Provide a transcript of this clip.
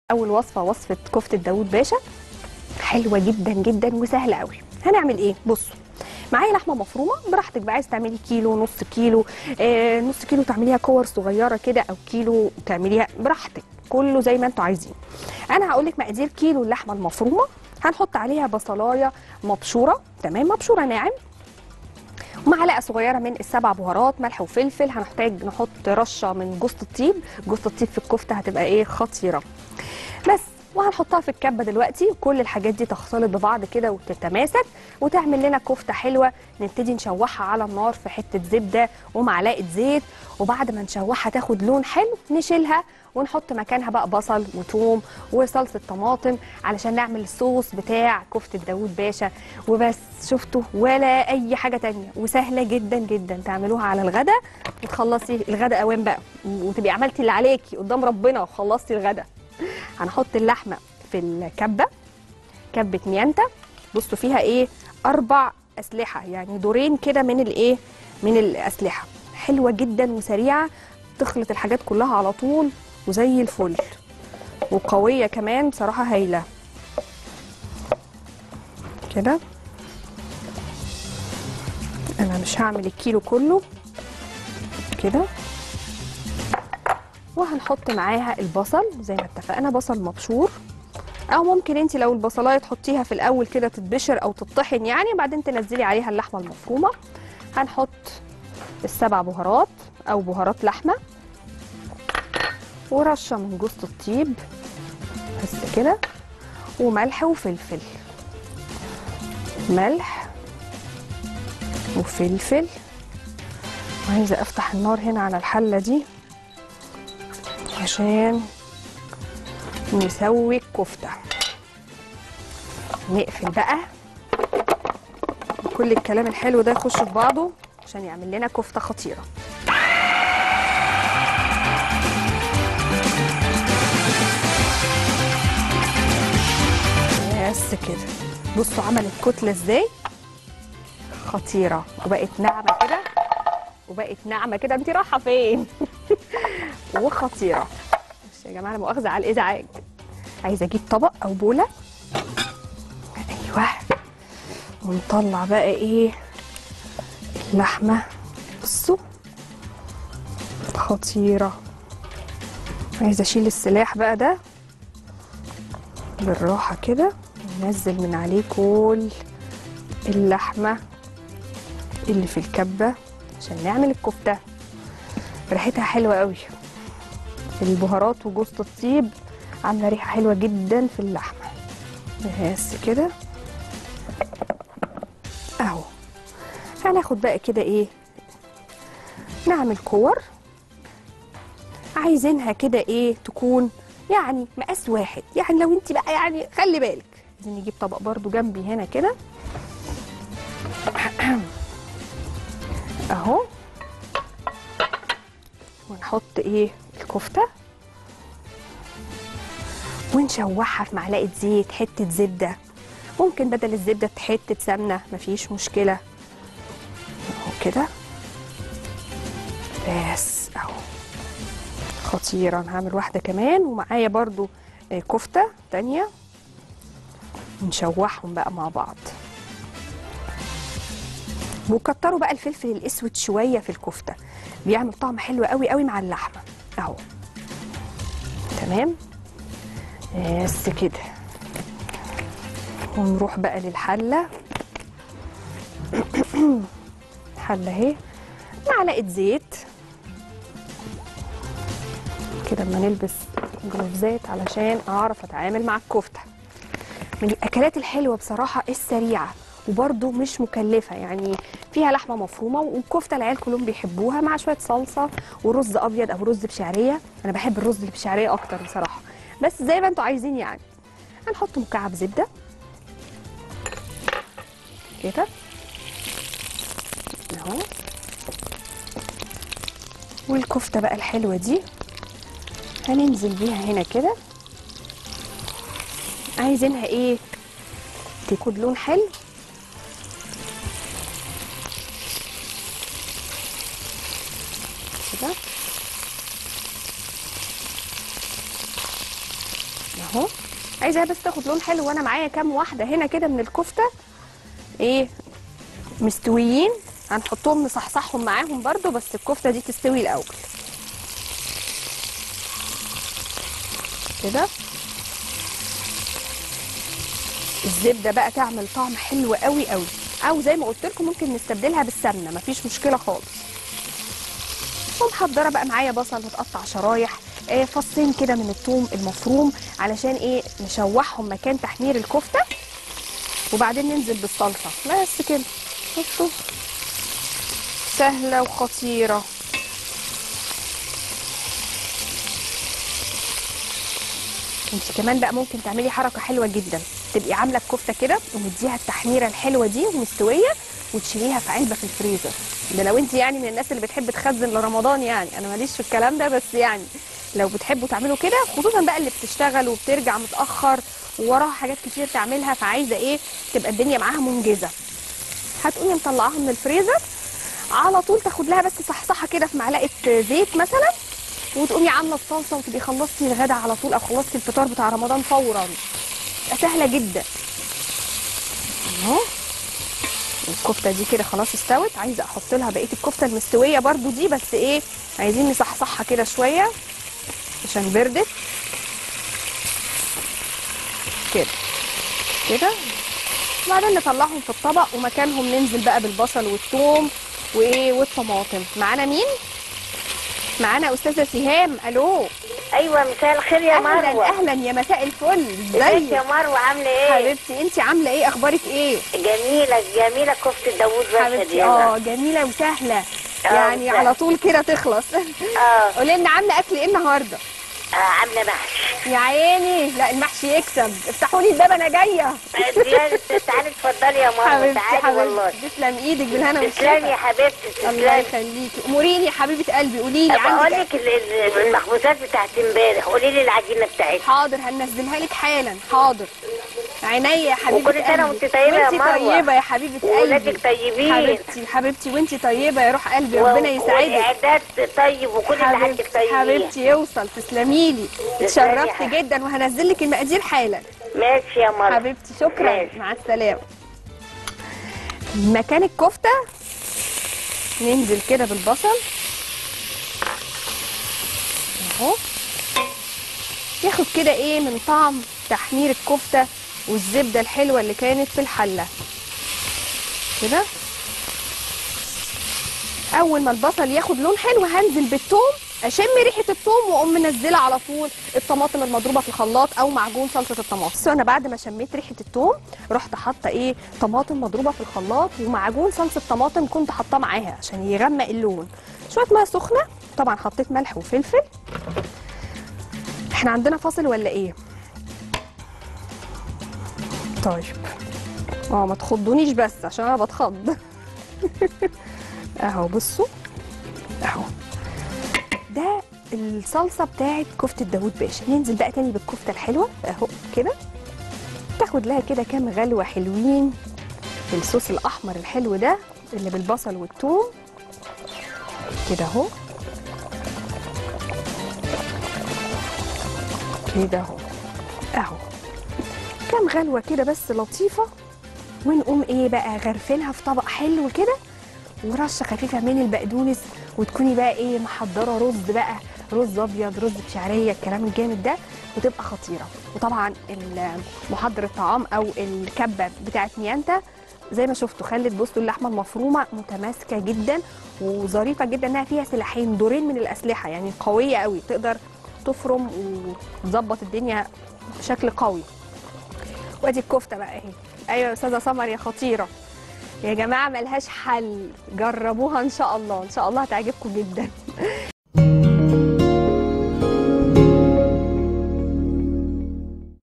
اول وصفه وصفه كفته داوود باشا حلوه جدا جدا وسهله قوي هنعمل ايه بصوا معايا لحمه مفرومه براحتك بقى عايز تعملي كيلو نص كيلو آه نص كيلو تعمليها كور صغيره كده او كيلو تعمليها براحتك كله زي ما انتوا عايزين انا هقول لك مقادير كيلو اللحمه المفرومه هنحط عليها بصلايه مبشوره تمام مبشوره ناعم ومعلقه صغيره من السبع بهارات ملح وفلفل هنحتاج نحط رشه من جوز الطيب جوز الطيب في الكفته هتبقى ايه خطيره بس وهنحطها في الكبه دلوقتي كل الحاجات دي تختلط ببعض كده وتتماسك وتعمل لنا كفته حلوه نبتدي نشوحها على النار في حته زبده ومعلقه زيت وبعد ما نشوحها تاخد لون حلو نشيلها ونحط مكانها بقى بصل وثوم وصلصه طماطم علشان نعمل الصوص بتاع كفته داوود باشا وبس شفتوا ولا اي حاجه تانية وسهله جدا جدا تعملوها على الغدا وتخلصي الغدا اوان بقى وتبقي عملتي اللي عليكي قدام ربنا وخلصتي الغدا هنحط اللحمه في الكبه كبه ميانتا بصوا فيها ايه اربع اسلحه يعني دورين كده من الايه من الاسلحه حلوه جدا وسريعه تخلط الحاجات كلها على طول وزي الفل وقويه كمان بصراحه هايله كده انا مش هعمل الكيلو كله كده وهنحط معاها البصل زي ما اتفقنا بصل مبشور او ممكن انت لو البصلايه تحطيها في الاول كده تتبشر او تطحن يعني بعدين تنزلي عليها اللحمه المفرومه هنحط السبع بهارات او بهارات لحمه ورشه من جوز الطيب بس كده وملح وفلفل ملح وفلفل عايزه افتح النار هنا على الحله دي عشان نسوي الكفتة نقفل بقى كل الكلام الحلو ده يخش في بعضه عشان يعمل لنا كفتة خطيرة بس كده بصوا عملت كتلة ازاي خطيرة وبقت ناعمة كده وبقت ناعمة كده انت رايحة فين وخطيره بس يا جماعه لا مؤاخذه على الازعاج عايزه اجيب طبق او بوله ايوه ونطلع بقى ايه اللحمه بصوا خطيره عايزه اشيل السلاح بقى ده بالراحه كده وننزل من عليه كل اللحمه اللي في الكبه عشان نعمل الكفته ريحتها حلوه قوي البهارات وجوز الطيب عامله ريحه حلوه جدا في اللحمه بس كده اهو هناخد بقى كده ايه نعمل كور عايزينها كده ايه تكون يعني مقاس واحد يعني لو انت بقى يعني خلي بالك عايزين نجيب طبق برضو جنبي هنا كده اهو ونحط ايه الكفته ونشوحها في معلقه زيت حته زبده ممكن بدل الزبده حته سمنه مفيش مشكله اهو كده بس اهو خطيره انا هعمل واحده كمان ومعايا برضو آه، كفته تانية نشوحهم بقى مع بعض وكتروا بقى الفلفل الاسود شويه في الكفته بيعمل طعم حلو قوي قوي مع اللحمه اهو تمام بس كده ونروح بقى للحله حله اهي معلقه زيت كده اما نلبس جلوفزات علشان اعرف اتعامل مع الكفته من الاكلات الحلوه بصراحه السريعه وبرده مش مكلفه يعني فيها لحمه مفرومه والكفته العيال كلهم بيحبوها مع شويه صلصه ورز ابيض او رز بشعريه انا بحب الرز اللي بشعريه اكتر بصراحه بس زي ما انتوا عايزين يعني هنحط مكعب زبده كده اهو والكفته بقى الحلوه دي هننزل بيها هنا كده عايزينها ايه تاخد لون حلو كده اهو عايزاها بس تاخد لون حلو وانا معايا كام واحده هنا كده من الكفته ايه مستويين هنحطهم نصحصحهم معاهم برضو بس الكفته دي تستوي الاول كده الزبده بقى تعمل طعم حلو قوي قوي او زي ما قلت لكم ممكن نستبدلها بالسمنه مفيش مشكله خالص ومحضره بقى معايا بصل متقطع شرايح آه، فصين كده من الثوم المفروم علشان ايه نشوحهم مكان تحمير الكفته وبعدين ننزل بالصلصه بس كده بصوا سهله وخطيره انت كمان بقى ممكن تعملي حركه حلوه جدا تبقي عامله الكفته كده ومديها التحميره الحلوه دي ومستويه وتشيليها في علبه في الفريزر ده لو انت يعني من الناس اللي بتحب تخزن لرمضان يعني انا ماليش في الكلام ده بس يعني لو بتحبوا تعملوا كده خصوصا بقى اللي بتشتغل وبترجع متاخر ووراها حاجات كتير تعملها فعايزه ايه تبقى الدنيا معاها منجزه هتقومي مطلعاها من الفريزر على طول تاخد لها بس صحصحه كده في معلقه زيت مثلا وتقومي عامله الصلصه وتبقي خلصتي الغدا على طول او خلصتي الفطار بتاع رمضان فورا تبقى سهله جدا اهو الكفته دي كده خلاص استوت عايزه احط لها بقيه الكفته المستويه برضو دي بس ايه عايزين نصحصحها كده شويه عشان بردت كده كده وبعدين نطلعهم في الطبق ومكانهم ننزل بقى بالبصل والثوم وايه والطماطم معانا مين معانا استاذه سهام الو ايوه مساء الخير يا اهلا مروه اهلا يا مساء الفل ازيك ازيك يا مروه عامله ايه حبيبتي انت عامله ايه اخبارك ايه جميله جميله كفته داوود باشا حبيبتي دي اه جميله وسهله آه، يعني وسهلة. على طول كده تخلص اه قولي لنا عامله اكل ايه النهارده آه، عامله محشي يا عيني لا المحشي يكسب افتحوا لي الباب انا جايه زيادة تعالي اتفضلي يا مروه حبيبتي تعالي والله حبيبتي تسلم ايدك بالهنا تسلمي يا والشفا حبيبتي الله تسلمي يخليكي اموريني يا حبيبه قلبي قولي لي بقول عندك لك ال- ال- المخبوزات بتاعت امبارح قولي لي العجينه بتاعتها حاضر هنزلها لك حالا حاضر عينيا يا حبيبه وكل سنة قلبي. وانت طيبة يا وانت مروة. طيبه يا حبيبه قلبي وولادك طيبين حبيبتي حبيبتي وانت طيبه يا روح قلبي ربنا يسعدك والاعداد طيب وكل اللي عندك حبيبتي طيبين حبيبتي يوصل تسلمي لي تسلمي يا اتشرفت حبيبتي. جدا وهنزل لك المقادير حالا ماشي يا مروه حبيبتي شكرا ماشي. مع السلامه مكان الكفته ننزل كده بالبصل اهو ياخد كده ايه من طعم تحمير الكفته والزبده الحلوه اللي كانت في الحله كده اول ما البصل ياخد لون حلو هنزل بالثوم اشم ريحه الثوم واقوم منزله على طول الطماطم المضروبه في الخلاط او معجون صلصه الطماطم بس انا بعد ما شميت ريحه الثوم رحت حاطه ايه طماطم مضروبه في الخلاط ومعجون صلصه طماطم كنت حاطاه معاها عشان يغمق اللون شويه ميه سخنه طبعا حطيت ملح وفلفل احنا عندنا فاصل ولا ايه طيب اه ما تخضونيش بس عشان انا بتخض اهو بصوا اهو ده الصلصه بتاعت كفته داوود باشا ننزل بقى تاني بالكفته الحلوه اهو كده تاخد لها كده كام غلوه حلوين في الصوص الاحمر الحلو ده اللي بالبصل والثوم كده اهو كده اهو اهو كام غلوه كده بس لطيفه ونقوم ايه بقى غرفينها في طبق حلو كده ورشه خفيفه من البقدونس وتكوني بقى ايه محضره رز بقى رز ابيض رز بشعريه الكلام الجامد ده وتبقى خطيره وطبعا ال- محضر الطعام او الكبه بتاعت ميانتا زي ما شفتوا خلت بصوا اللحمه المفرومه متماسكه جدا وظريفه جدا انها فيها سلاحين دورين من الاسلحه يعني قويه قوي تقدر تفرم وتظبط الدنيا بشكل قوي وادي الكفته بقى اهي ايوه يا استاذه سمر يا خطيره يا جماعه ملهاش حل جربوها ان شاء الله ان شاء الله هتعجبكم جدا